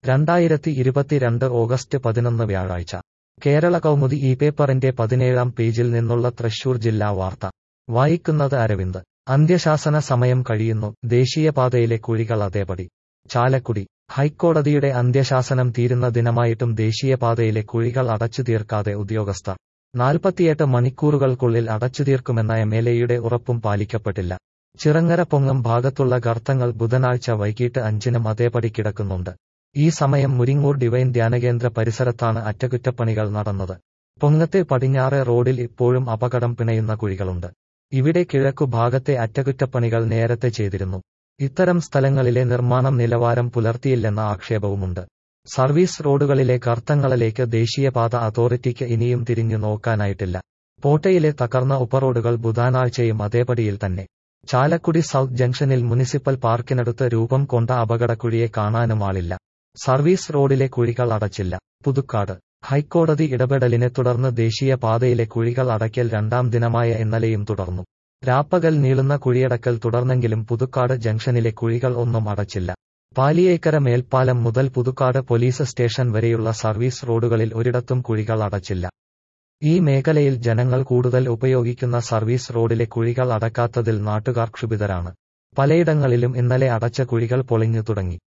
രണ്ടായിരത്തി ഇരുപത്തിരണ്ട് ഓഗസ്റ്റ് പതിനൊന്ന് വ്യാഴാഴ്ച കേരള കൗമുദി ഈ പേപ്പറിന്റെ പതിനേഴാം പേജിൽ നിന്നുള്ള തൃശൂർ ജില്ലാ വാർത്ത വായിക്കുന്നത് അരവിന്ദ് അന്ത്യശാസന സമയം കഴിയുന്നു ദേശീയപാതയിലെ കുഴികൾ അതേപടി ചാലക്കുടി ഹൈക്കോടതിയുടെ അന്ത്യശാസനം തീരുന്ന ദിനമായിട്ടും ദേശീയപാതയിലെ കുഴികൾ അടച്ചു തീർക്കാതെ ഉദ്യോഗസ്ഥർ നാൽപ്പത്തിയെട്ട് മണിക്കൂറുകൾക്കുള്ളിൽ അടച്ചു തീർക്കുമെന്ന എം എൽ എയുടെ ഉറപ്പും പാലിക്കപ്പെട്ടില്ല ചിറങ്ങര പൊങ്ങം ഭാഗത്തുള്ള ഗർത്തങ്ങൾ ബുധനാഴ്ച വൈകിട്ട് അഞ്ചിനും അതേപടി കിടക്കുന്നുണ്ട് ഈ സമയം മുരിങ്ങൂർ ഡിവൈൻ ധ്യാനകേന്ദ്ര പരിസരത്താണ് അറ്റകുറ്റപ്പണികൾ നടന്നത് പൊങ്ങത്തെ പടിഞ്ഞാറെ റോഡിൽ ഇപ്പോഴും അപകടം പിണയുന്ന കുഴികളുണ്ട് ഇവിടെ കിഴക്കു ഭാഗത്തെ അറ്റകുറ്റപ്പണികൾ നേരത്തെ ചെയ്തിരുന്നു ഇത്തരം സ്ഥലങ്ങളിലെ നിർമ്മാണം നിലവാരം പുലർത്തിയില്ലെന്ന ആക്ഷേപവുമുണ്ട് സർവീസ് റോഡുകളിലെ ഗർത്തങ്ങളിലേക്ക് ദേശീയപാത അതോറിറ്റിക്ക് ഇനിയും തിരിഞ്ഞു നോക്കാനായിട്ടില്ല പോട്ടയിലെ തകർന്ന ഉപറോഡുകൾ ബുധനാഴ്ചയും അതേപടിയിൽ തന്നെ ചാലക്കുടി സൗത്ത് ജംഗ്ഷനിൽ മുനിസിപ്പൽ പാർക്കിനടുത്ത് രൂപം കൊണ്ട അപകടക്കുഴിയെ കാണാനും ആളില്ല സർവീസ് റോഡിലെ കുഴികൾ അടച്ചില്ല പുതുക്കാട് ഹൈക്കോടതി ഇടപെടലിനെ തുടർന്ന് ദേശീയ പാതയിലെ കുഴികൾ അടയ്ക്കൽ രണ്ടാം ദിനമായ ഇന്നലെയും തുടർന്നു രാപ്പകൽ നീളുന്ന കുഴിയടക്കൽ തുടർന്നെങ്കിലും പുതുക്കാട് ജംഗ്ഷനിലെ കുഴികൾ ഒന്നും അടച്ചില്ല പാലിയേക്കര മേൽപ്പാലം മുതൽ പുതുക്കാട് പോലീസ് സ്റ്റേഷൻ വരെയുള്ള സർവീസ് റോഡുകളിൽ ഒരിടത്തും കുഴികൾ അടച്ചില്ല ഈ മേഖലയിൽ ജനങ്ങൾ കൂടുതൽ ഉപയോഗിക്കുന്ന സർവീസ് റോഡിലെ കുഴികൾ അടക്കാത്തതിൽ നാട്ടുകാർ ക്ഷുഭിതരാണ് പലയിടങ്ങളിലും ഇന്നലെ അടച്ച കുഴികൾ പൊളിഞ്ഞു തുടങ്ങി